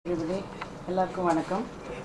everybody. எல்லாருக்கும் வணக்கம்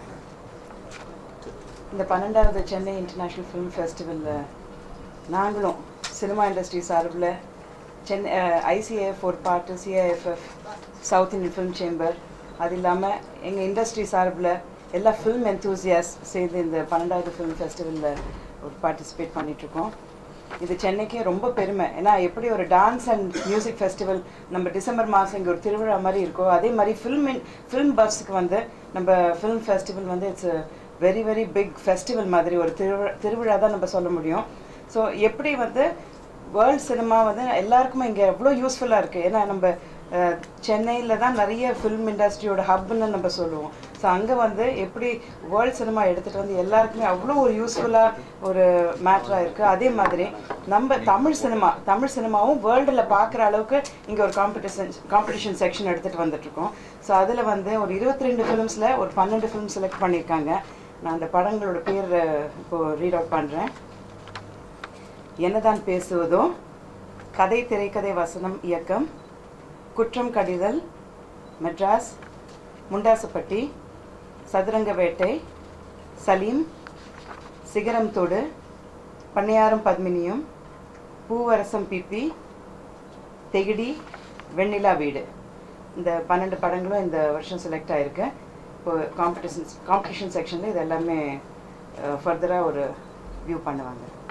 இந்த பன்னெண்டாவது சென்னை இன்டர்நேஷ்னல் ஃபிலிம் ஃபெஸ்டிவலில் நாங்களும் சினிமா இண்டஸ்ட்ரி சார்பில் சென்னை ஐசிஏஎஃப் ஒரு பாட்டு CIFF south Indian film chamber அது இல்லாமல் எங்கள் இண்டஸ்ட்ரி சார்பில் எல்லா ஃபிலிம் என்தூசியாஸ் சேர்ந்து இந்த பன்னெண்டாவது ஃபிலிம் ஃபெஸ்டிவலில் ஒரு பார்ட்டிசிபேட் பண்ணிகிட்ருக்கோம் இது சென்னைக்கே ரொம்ப பெருமை ஏன்னா எப்படி ஒரு டான்ஸ் அண்ட் மியூசிக் ஃபெஸ்டிவல் நம்ம டிசம்பர் மாதம் இங்கே ஒரு திருவிழா மாதிரி இருக்கோ அதே மாதிரி ஃபில்ம் ஃபில்ம் பஃப்ஸுக்கு வந்து நம்ம ஃபிலிம் ஃபெஸ்டிவல் வந்து it's very very big festival மாதிரி ஒரு திருவிழா திருவிழா தான் நம்ம சொல்ல முடியும் ஸோ எப்படி வந்து வேர்ல்ட் சினிமா வந்து எல்லாருக்குமே இங்கே எவ்வளோ யூஸ்ஃபுல்லாக இருக்குது ஏன்னா நம்ம சென்னையில் தான் நிறைய ஃபிலிம் இண்டஸ்ட்ரியோட ஹப்னு நம்ம சொல்லுவோம் ஸோ அங்கே வந்து எப்படி வேர்ல்ட் சினிமா எடுத்துகிட்டு வந்து எல்லாருக்குமே அவ்வளோ ஒரு யூஸ்ஃபுல்லாக ஒரு மேட்ராக இருக்குது அதே மாதிரி நம்ம தமிழ் சினிமா தமிழ் சினிமாவும் வேர்ல்டில் பார்க்குற அளவுக்கு இங்கே ஒரு காம்படிஷன் காம்படிஷன் செக்ஷன் எடுத்துகிட்டு வந்துட்டுருக்கோம் ஸோ அதில் வந்து ஒரு இருபத்தி ரெண்டு ஃபிலிம்ஸில் ஒரு பன்னெண்டு ஃபிலிம் செலக்ட் பண்ணியிருக்காங்க நான் அந்த படங்களோட பேர் இப்போது ரீட் அவுட் பண்ணுறேன் என்னதான் பேசுவதோ கதை திரைக்கதை வசனம் இயக்கம் குற்றம் கடிதல் மெட்ராஸ் முண்டாசுப்பட்டி சதுரங்க வேட்டை சலீம் சிகரம் தொடு பண்ணையாரம் பத்மினியும் பூவரசம் பிப்பி தெகிடி வெண்ணிலா வீடு இந்த பன்னெண்டு படங்களும் இந்த வருஷம் செலக்ட் ஆகிருக்கு இப்போ காம்படிஷன் காம்படிஷன் செக்ஷனில் இது எல்லாமே ஃபர்தராக ஒரு வியூ பண்ணுவாங்க